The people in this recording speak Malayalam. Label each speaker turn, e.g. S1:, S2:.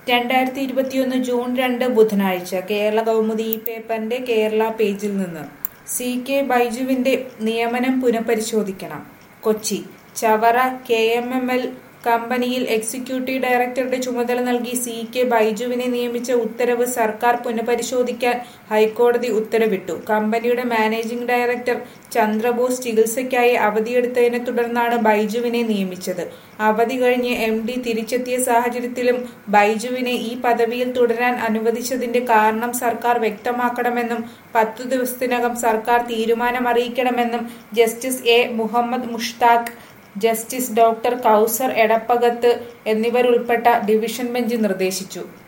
S1: രണ്ടായിരത്തി ഇരുപത്തിയൊന്ന് ജൂൺ രണ്ട് ബുധനാഴ്ച കേരള കൗമുദി ഈ പേപ്പറിന്റെ കേരള പേജിൽ നിന്ന് സി കെ ബൈജുവിന്റെ നിയമനം പുനഃപരിശോധിക്കണം Kochi Chavara K M M L കമ്പനിയിൽ എക്സിക്യൂട്ടീവ് ഡയറക്ടറുടെ ചുമതല നൽകി സി കെ ബൈജുവിനെ നിയമിച്ച ഉത്തരവ് സർക്കാർ പുനഃപരിശോധിക്കാൻ ഹൈക്കോടതി ഉത്തരവിട്ടു കമ്പനിയുടെ മാനേജിംഗ് ഡയറക്ടർ ചന്ദ്രബോസ് ചികിത്സയ്ക്കായി അവധിയെടുത്തതിനെ തുടർന്നാണ് ബൈജുവിനെ നിയമിച്ചത് അവധി കഴിഞ്ഞ് എം ഡി തിരിച്ചെത്തിയ സാഹചര്യത്തിലും ബൈജുവിനെ ഈ പദവിയിൽ തുടരാൻ അനുവദിച്ചതിന്റെ കാരണം സർക്കാർ വ്യക്തമാക്കണമെന്നും പത്തു ദിവസത്തിനകം സർക്കാർ തീരുമാനമറിയിക്കണമെന്നും justice A Mohammed Mushtaq justice doctor Kauser Edappagath എന്നിവരുൾപ്പെട്ട ഡിവിഷൻ ബെഞ്ച് നിർദ്ദേശിച്ചു